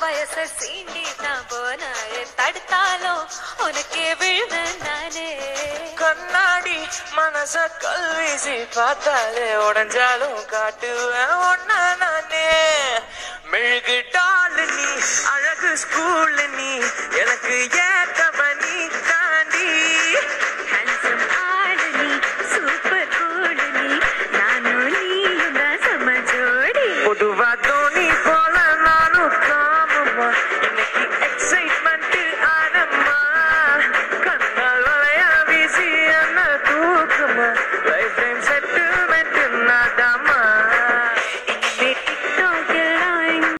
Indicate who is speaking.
Speaker 1: வயச சீண்டி நான் போனாயே தடுத்தாலும் உனக்கே விழுவேன் நானே
Speaker 2: கண்ணாடி மனச கல்வீசி பார்த்தாலே உடஞ்சாலும் காட்டுவேன் ஒன்ன நானே மெழுகு டால் நீ அழகு ஸ்கூல் நீ எனக்கு